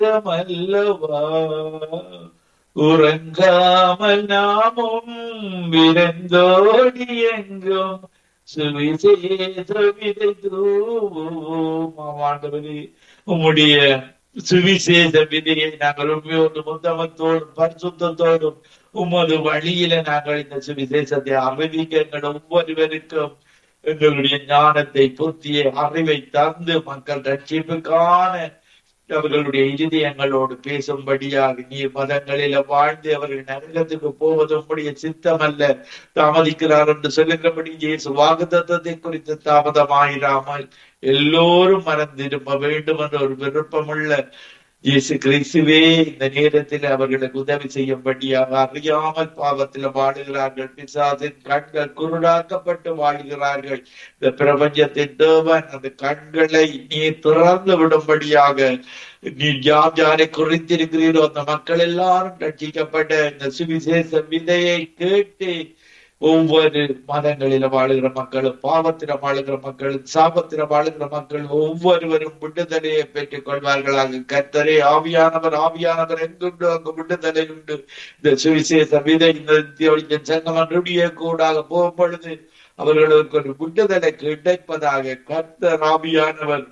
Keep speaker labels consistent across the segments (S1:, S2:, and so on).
S1: அல்லவா உறங்காமல் நாமும் விரந்தோடி எங்கும் சுவிசேஷ விதை தூவோம் ஆண்டவரே உம்முடைய சுவிசேஷ விதையை நாங்கள் உண்மையோடு முத்தமத்தோடும் பரிசுத்தத்தோடும் உமது வழியில நாங்கள் இந்த சுவிசேஷத்தை அறிவிக்க எங்கள் ஒவ்வொருவருக்கும் எங்களுடைய ஞானத்தை புத்திய அறிவை தந்து மக்கள் ரட்சிப்புக்கான அவர்களுடைய இருதயங்களோடு பேசும்படியாக நீர் மதங்களில வாழ்ந்து அவர்கள் நரகத்துக்கு போவது உம்முடைய சித்தம் அல்ல தாமதிக்கிறார் என்று சொல்லுகிறபடி இயேசு வாக்குத்தத்தை குறித்து தாமதமாயிராமல் எல்லோரும் மறந்திரும்ப வேண்டும் என்ற ஒரு விருப்பமுள்ள இயேசு கிறிஸ்துவே இந்த நேரத்தில் அவர்களுக்கு உதவி செய்யும்படியாக அறியாமல் பாவத்தில் வாழுகிறார்கள் பிசாசின் கண்கள் குருடாக்கப்பட்டு வாழுகிறார்கள் இந்த பிரபஞ்சத்தின் தேவன் அந்த கண்களை நீ திறந்து விடும்படியாக நீ யார் யாரை குறித்திருக்கிறீரோ அந்த மக்கள் எல்லாரும் ரட்சிக்கப்பட்ட இந்த சுவிசேஷ விதையை கேட்டு ஒவ்வொரு மதங்களில வாழுகிற மக்களும் பாவத்தில வாழுகிற மக்களும் சாபத்தில வாழுகிற மக்கள் ஒவ்வொருவரும் விடுதலையை பெற்றுக் கொள்வார்களாக கர்த்தரே ஆவியானவர் ஆவியானவர் எங்குண்டு அங்கு விடுதலை உண்டு இந்த சுவிசேஷ விதை இந்த தியோலிக்கன் சங்கம் அன்றுடைய கூடாக போகும் பொழுது அவர்களுக்கு ஒரு விடுதலை கிடைப்பதாக கர்த்தர் ஆவியானவர்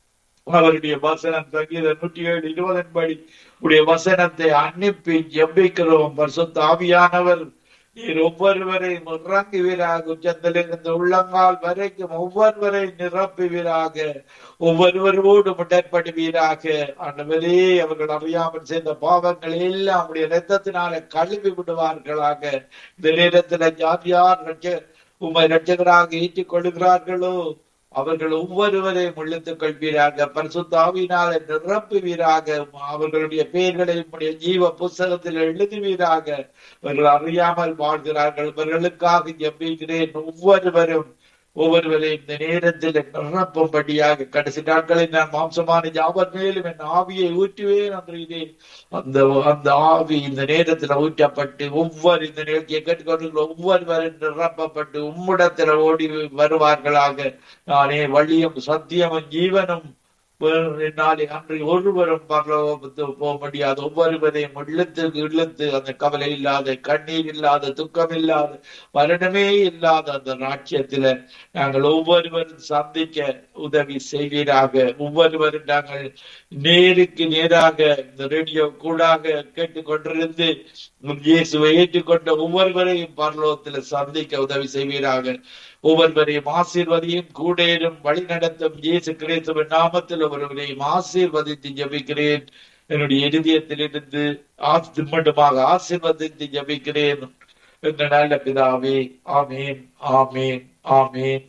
S1: அவருடைய வசனம் சங்கீத நூற்றி ஏழு இருபதன் படி உடைய வசனத்தை அனுப்பி ஜெபிக்கிறோம் பரிசுத்த ஆவியானவர் நீர் ஒவ்வொருவரையும் இறங்குவீராக உச்சத்திலிருந்து உள்ளங்கால் வரைக்கும் ஒவ்வொருவரை நிரப்புவீராக ஒவ்வொருவரோடு முடற்படுவீராக ஆண்டவரே அவர்கள் அறியாமல் செய்த பாவங்களை எல்லாம் உடைய ரத்தத்தினால கழுவி விடுவார்களாக இந்த நேரத்தில் யார் யார் ரட்ச உண்மை ரட்சகராக ஏற்றுக் கொள்கிறார்களோ அவர்கள் ஒவ்வொருவரையும் இழுத்துக் கொள்வீராக பரிசுத்தாவினால் நிரப்புவீராக அவர்களுடைய பெயர்களை உடைய ஜீவ புஸ்தகத்தில் எழுதுவீராக அவர்கள் அறியாமல் வாழ்கிறார்கள் இவர்களுக்காக ஜெபிக்கிறேன் ஒவ்வொருவரும் ஒவ்வொருவரையும் இந்த நேரத்தில் நிரப்பும்படியாக கடைசி நாட்களில் நான் மாம்சமான யாவர் மேலும் என் ஆவியை ஊற்றுவேன் என்று அந்த அந்த ஆவி இந்த நேரத்தில் ஊற்றப்பட்டு ஒவ்வொரு இந்த நிகழ்ச்சியை கேட்டுக்கொண்டு ஒவ்வொருவரும் நிரப்பப்பட்டு உம்மிடத்தில் ஓடி வருவார்களாக நானே வழியும் சத்தியமும் ஜீவனும் நாளை அன்று ஒருவரும் பரலோகத்து போக முடியாது ஒவ்வொருவரையும் இழுத்து இழுத்து அந்த கவலை இல்லாத கண்ணீர் இல்லாத துக்கம் இல்லாத மரணமே இல்லாத அந்த ராட்சியத்துல நாங்கள் ஒவ்வொருவரும் சந்திக்க உதவி செய்வீராக ஒவ்வொருவரும் நாங்கள் நேருக்கு நேராக இந்த ரேடியோ கூடாக கேட்டுக்கொண்டிருந்து இயேசுவை ஏற்றுக்கொண்ட ஒவ்வொருவரையும் பரலோகத்துல சந்திக்க உதவி செய்வீராக ஒவ்வொருவரையும் ஆசீர்வதியும் கூடேறும் வழி நடத்தும் இயேசு கிறிஸ்துவின் நாமத்தில் ஒவ்வொருவரையும் ஆசீர்வதித்து ஜபிக்கிறேன் என்னுடைய இருதயத்திலிருந்து ஆசி மட்டுமாக ஆசீர்வதித்து ஜபிக்கிறேன் என்ற நல்ல பிதாவே ஆமேன் amen amen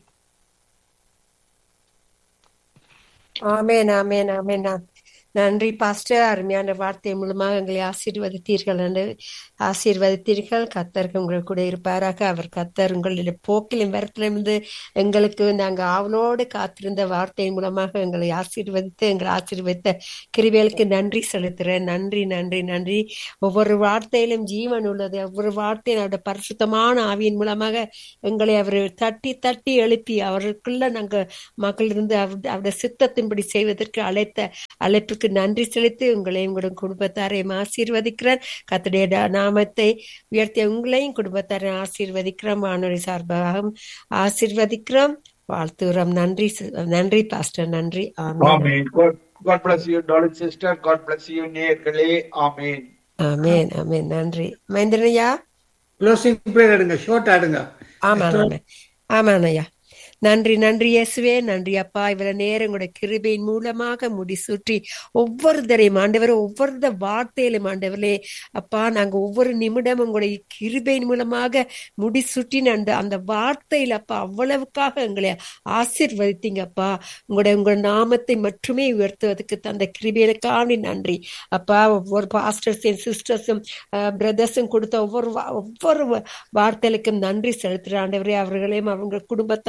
S2: amen amen amen நன்றி பாஸ்டர் அருமையான வார்த்தை மூலமாக எங்களை ஆசீர்வதித்தீர்கள் என்று ஆசீர்வதித்தீர்கள் கத்தருக்கு உங்கள் கூட இருப்பாராக அவர் கத்தர் உங்களுடைய போக்கிலும் வரத்திலிருந்து எங்களுக்கு நாங்கள் ஆவலோடு காத்திருந்த வார்த்தையின் மூலமாக எங்களை ஆசீர்வதித்து எங்களை ஆசீர்வதித்த கிருவியலுக்கு நன்றி செலுத்துகிறேன் நன்றி நன்றி நன்றி ஒவ்வொரு வார்த்தையிலும் ஜீவன் உள்ளது ஒவ்வொரு வார்த்தையும் அவருடைய பரிசுத்தமான ஆவியின் மூலமாக எங்களை அவர் தட்டி தட்டி எழுப்பி அவருக்குள்ள நாங்கள் மக்கள் இருந்து அவருடைய சித்தத்தின்படி செய்வதற்கு அழைத்த அழைப்புக்கு நன்றி செலுத்தி உங்களையும் உங்களுடைய குடும்பத்தாரையும் ஆசீர்வதிக்கிறேன் கத்தடைய நாமத்தை உயர்த்திய உங்களையும் குடும்பத்தாரையும் ஆசீர்வதிக்கிறோம் வானொலி சார்பாக ஆசீர்வதிக்கிறோம் வாழ்த்துகிறோம் நன்றி நன்றி பாஸ்டர் நன்றி
S1: ஆமேன் God bless you, darling sister. God bless you, நேயர்களே. ஆமேன்
S2: ஆமேன் ஆமேன் நன்றி மகேந்திரனையா
S3: க்ளோசிங் ப்ரேயர் எடுங்க ஷார்ட் ஆடுங்க
S2: ஆமாம் ஆமாம் ஐயா நன்றி நன்றி இயேசுவே நன்றி அப்பா இவ்வளவு நேரம் கூட கிருபையின் மூலமாக முடிசூற்றி ஒவ்வொருத்தரையும் ஆண்டவர் ஒவ்வொரு வார்த்தையிலும் ஆண்டவரே அப்பா நாங்க ஒவ்வொரு நிமிடமும் கூட கிருபையின் மூலமாக முடிசூட்டி அந்த அந்த வார்த்தையில் அப்பா அவ்வளவுக்காக எங்களை ஆசிர்வதித்தீங்கப்பா உங்களுடைய உங்களோட நாமத்தை மட்டுமே உயர்த்துவதற்கு தந்த கிருபையிலுக்காண்டி நன்றி அப்பா ஒவ்வொரு பாஸ்டர்ஸும் சிஸ்டர்ஸும் பிரதர்ஸும் கொடுத்த ஒவ்வொரு ஒவ்வொரு வார்த்தைகளுக்கும் நன்றி செலுத்துகிற ஆண்டவரே அவர்களையும் அவங்க குடும்பத்தாரோடையும்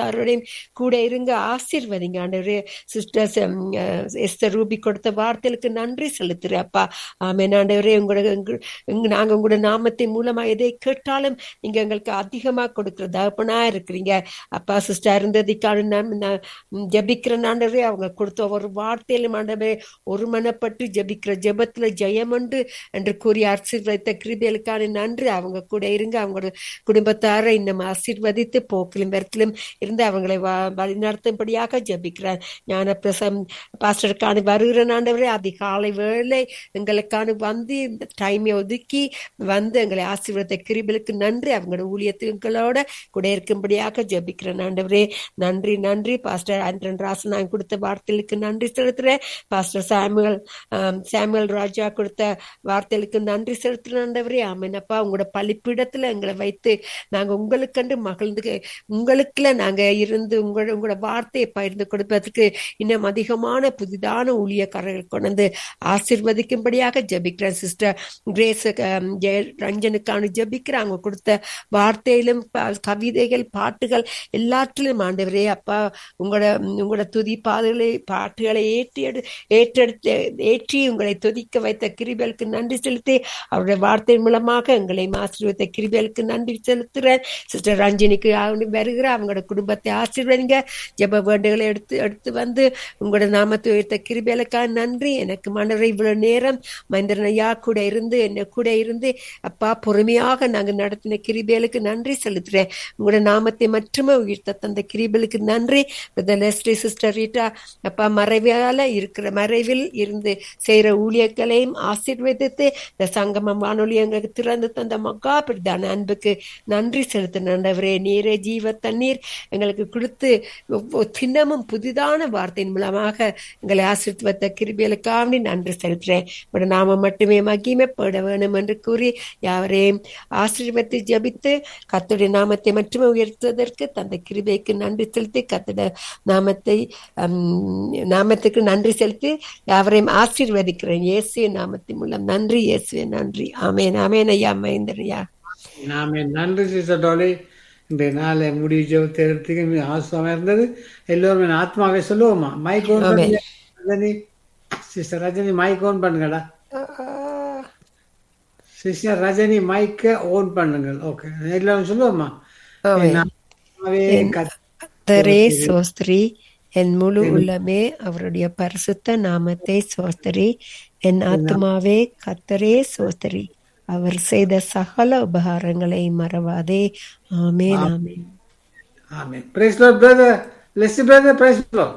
S2: கூட இருங்க ஆசீர்வதிங்க ஆண்டவரே சிஸ்டர்ஸ் எஸ்தர் ரூபி கொடுத்த வார்த்தைகளுக்கு நன்றி செலுத்துறேன் அப்பா ஆமென் ஆண்டவரே உங்களோட எங்க- எங்க- நாங்க உங்களோட நாமத்தின் மூலமா எதை கேட்டாலும் நீங்க எங்களுக்கு அதிகமா கொடுக்கிற தகப்பனா இருக்கிறீங்க அப்பா சிஸ்டர் இருந்ததுக்கான நான் நான் ஜெபிக்கிற ஆண்டவரே அவங்க கொடுத்த ஒரு வார்த்தையிலும் ஆண்டவரே ஒரு மனப்பட்டு ஜெபிக்கிற ஜெபத்துல ஜெயம் உண்டு என்று கூறி ஆசீர்வதித்த கிருபைகளுக்கான நன்றி அவங்க கூட இருங்க அவங்களோட குடும்பத்தாரை இன்னும் ஆசீர்வதித்து போக்கிலும் வெறுத்திலும் இருந்து அவங்களை வ- வழிநடத்தும்படியாக ஜெபிக்கிறார் ஞான பிரசம் பாஸ்டருக்கான வருகிற ஆண்டவரே அதிகாலை வேளை எங்களுக்கான வந்து இந்த டைமை ஒதுக்கி வந்து எங்களை ஆசீர்வதித்த கிருபைகளுக்கு நன்றி அவங்களோட ஊழியத்துகளோட கூட இருக்கும்படியாக ஜெபிக்கிறேன் ஆண்டவரே நன்றி நன்றி பாஸ்டர் ஆண்டன் ராசன் நான் கொடுத்த வார்த்தைகளுக்கு நன்றி செலுத்துறேன் பாஸ்டர் சாமுவல் ஆம், சாமுவல் ராஜா கொடுத்த வார்த்தைகளுக்கு நன்றி செலுத்துறேன் ஆண்டவரே ஆமெனப்பா உங்களோட பழிப்பிடத்துல எங்களை வைத்து நாங்க உங்களுக்கண்டு மகிழ்ந்து உங்களுக்குள்ள நாங்க இருந்து உங்களோட உங்களோட வார்த்தையை பகிர்ந்து கொடுப்பதற்கு இன்னும் அதிகமான புதிதான ஊழியக்காரர்கள் கொண்டு வந்து ஆசிர்வதிக்கும்படியாக ஜெபிக்கிறேன் சிஸ்டர் கிரேஸ் ஆம், ஜெய ரஞ்சனுக்கான ஜெபிக்கிறேன் அவங்க கொடுத்த வார்த்தையிலும் ப- கவிதைகள் பாட்டுகள் எல்லாற்றிலும் ஆண்டவரே அப்பா உங்களோட உங்களோட துதி பாதைகளை பாட்டுகளை ஏற்றி எடு- ஏற்றெடுத்து ஏற்றி உங்களை துதிக்க வைத்த கிருபலுக்கு நன்றி செலுத்தி அவருடைய வார்த்தையின் மூலமாக எங்களை ஆசீர்வதித்த கிருபலுக்கு நன்றி செலுத்துறேன் சிஸ்டர் ரஞ்சினிக்கு அவங்க வருகிற அவங்களோட குடும்பத்தை ஆசீர்வதிங்க ஜெப வேண்டுகளை எடுத்து எடுத்து வந்து உங்களோட நாமத்தை உயர்த்த கிருபலுக்காக நன்றி எனக்கு மனரை இவ்வளவு நேரம் மந்திரன் ஐயா கூட இருந்து என்ன கூட இருந்து அப்பா பொறுமையாக நாங்க நடத்தின கிருபேலுக்கு நன்றி செலுத்துறேன் உங்களோட நாமத்தை மட்டுமே உயிர்த்த தந்த கிருபலுக்கு நன்றி பிரதர் லெஸ்லி சிஸ்டர் ரீட்டா அப்பா மறைவால இருக்கிற மறைவில் இருந்து செய்யற ஊழியர்களையும் ஆசீர்வதித்து இந்த சங்கமம் வானொலி எங்களுக்கு திறந்து தந்த மக்கா பிரதான அன்புக்கு நன்றி செலுத்தின ஆண்டவரே நீரே ஜீவ தண்ணீர் எங்களுக்கு கொடுத்து ஒவ்வொரு தினமும் புதிதான வார்த்தையின் மூலமாக எங்களை ஆசீர்வத்த கிருபியலுக்காக நன்றி செலுத்துறேன் உங்களோட நாம மட்டுமே மகிமைப்பட வேணும் என்று கூறி யாவரையும் ஆசீர்வத்தை ஜபித்து கத்துடைய நாமத்தை மட்டுமே உயர்த்துவதற்கு தந்த கிருபைக்கு நன்றி செலுத்தி கத்துட நாமத்தை ஹம், நாமத்துக்கு நன்றி செலுத்தி யாவரையும் ஆசீர்வதிக்கிறேன் இயேசுவின் நாமத்தின் மூலம் நன்றி இயேசுவே நன்றி ஆமேன் ஆமேன் ஐயா மகேந்திரையா
S3: நாமே நன்றி சிஸ்டர் டோலி இன்றைய நாளை முடிவு ஜெபத்தை எடுத்துக்க மிக ஆசுவமா இருந்தது எல்லோருமே நான் ஆத்மாவை சொல்லுவோமா மைக் ஓன்
S2: ஆமென்.
S3: பண்ணுங்க Rajini sister Rajini mike on பண்ணுங்கடா சிஸ்டர் ரஜினி மைக்கை ஓன் பண்ணுங்கள் ஓகே எல்லாரும் சொல்லுவோமா
S2: ஆமென்.
S3: என் ஆத்மாவே கர்த்தரை
S2: கர்த்தரே சோஸ்திரி என் முழு உள்ளமே அவருடைய பரிசுத்த நாமத்தை சோஸ்திரி என் ஆத்மாவே கர்த்தரே சோஸ்திரி அவர் செய்த சகல உபகாரங்களை மறவாதே amen amen
S3: amen praise lord brother Leslie brother praise lord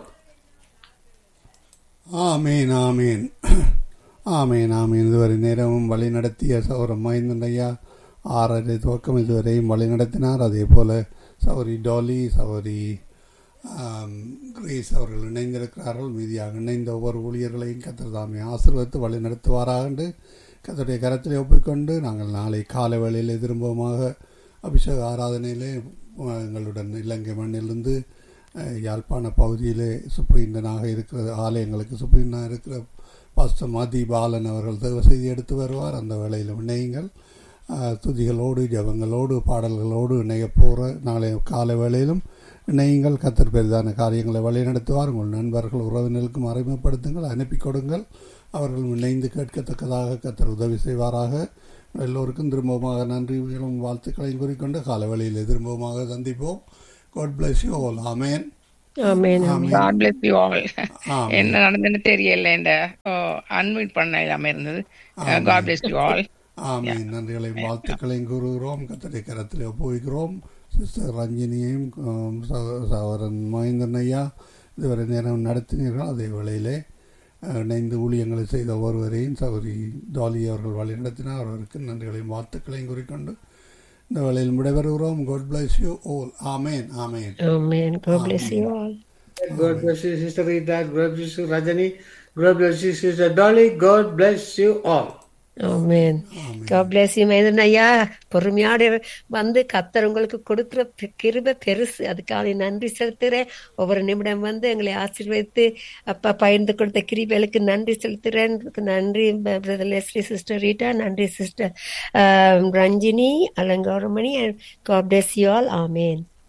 S4: amen amen amen amen இதுவரை நேரமும் வழி நடத்திய சௌரம் மைந்தன் ஐயா ஆறரை துவக்கம் இதுவரையும் வழி நடத்தினார் அதே போல சௌரி டாலி சௌரி ஆம், கிரேஸ் அவர்கள் இணைந்திருக்கிறார்கள் மீதியாக இணைந்த ஒவ்வொரு ஊழியர்களையும் கத்தர் தாமே ஆசீர்வதித்து வழி நடத்துவாராக என்று கத்தருடைய கரத்திலே ஒப்புக்கொண்டு நாங்கள் நாளை காலை வேளையில் திரும்பமாக அபிஷேக ஆராதனையிலே அஹ், எங்களுடன் இலங்கை மண்ணிலிருந்து அஹ், யாழ்ப்பாண பகுதியிலே சுப்ரீண்டனாக இருக்கிற ஆலயங்களுக்கு சுப்ரீண்டனாக இருக்கிற பாஸ்டர் மதி பாலன் அவர்கள் தேவ செய்தி எடுத்து வருவார் அந்த வேளையில் இணையுங்கள் அஹ், துதிகளோடு ஜபங்களோடு பாடல்களோடு இணைய போகிற நாளை காலை வேளையிலும் இணையுங்கள் கத்தர் பெரிதான காரியங்களை வழிநடத்துவார் உங்கள் நண்பர்கள் உறவினர்களுக்கும் அறிமுகப்படுத்துங்கள் அனுப்பி கொடுங்கள் அவர்களும் இணைந்து கேட்கத்தக்கதாக கத்தர் உதவி செய்வாராக எல்லோருக்கும் திரும்பமாக நன்றிகளும் வாழ்த்துக்களையும் கூறிக்கொண்டு காலவெளியில் திரும்பமாக சந்திப்போம் God bless you all amen
S2: amen amen
S5: God bless you all
S4: amen.
S5: என்ன நடந்துன்னு தெரியல இந்த அன்மிட் பண்ண இல்லாம இருந்தது காட் பிளஸ் யூ ஆல்
S4: ஆமீன் நன்றிகளையும் வாழ்த்துக்களையும் கூறுகிறோம் கத்தடை கரத்தில் ஒப்புவிக்கிறோம் சிஸ்டர் ரஞ்சினியையும் ஆம், சகோ- சகோதரன் மகேந்திரன் ஐயா இதுவரை நேரம் நடத்தினீர்கள் அதே வேளையிலே அஹ், இணைந்து ஊழியங்களை செய்த ஒருவரையும் சகோதரி டாலி அவர்கள் வழி நடத்தினார் அவருக்கு நன்றிகளையும் வாழ்த்துக்களையும் கூறிக்கொண்டு இந்த வேளையில் விடைபெறுகிறோம் God bless you all amen amen
S2: amen God bless you all
S3: God bless you, Sister Rita. God bless you, Rajani. God bless you, Sister Dolly. God bless you all.
S2: Amen God bless you Mahendran ஐயா பொறுமையோடு வந்து கத்தர் உங்களுக்கு கொடுக்கிற பெ- கிருபை பெருசு அதுக்காக நன்றி செலுத்துறேன் ஒவ்வொரு நிமிடம் வந்து எங்களை ஆசீர்வதித்து அப்பா பகிர்ந்து கொடுத்த கிருபைகளுக்கு நன்றி செலுத்துறேன் நன்றி பிரதர் லெஸ்லி சிஸ்டர் ரீட்டா நன்றி sister Ranjini Alangaramani God bless you all amen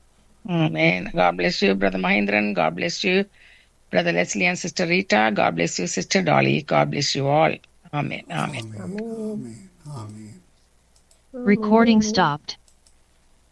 S5: Amen. God bless you, Brother Mahindran. God bless you, Brother Leslie and Sister Rita. God bless you, Sister Dolly. God bless you all. Amen. Amen.
S4: Amen amen amen
S6: Recording stopped.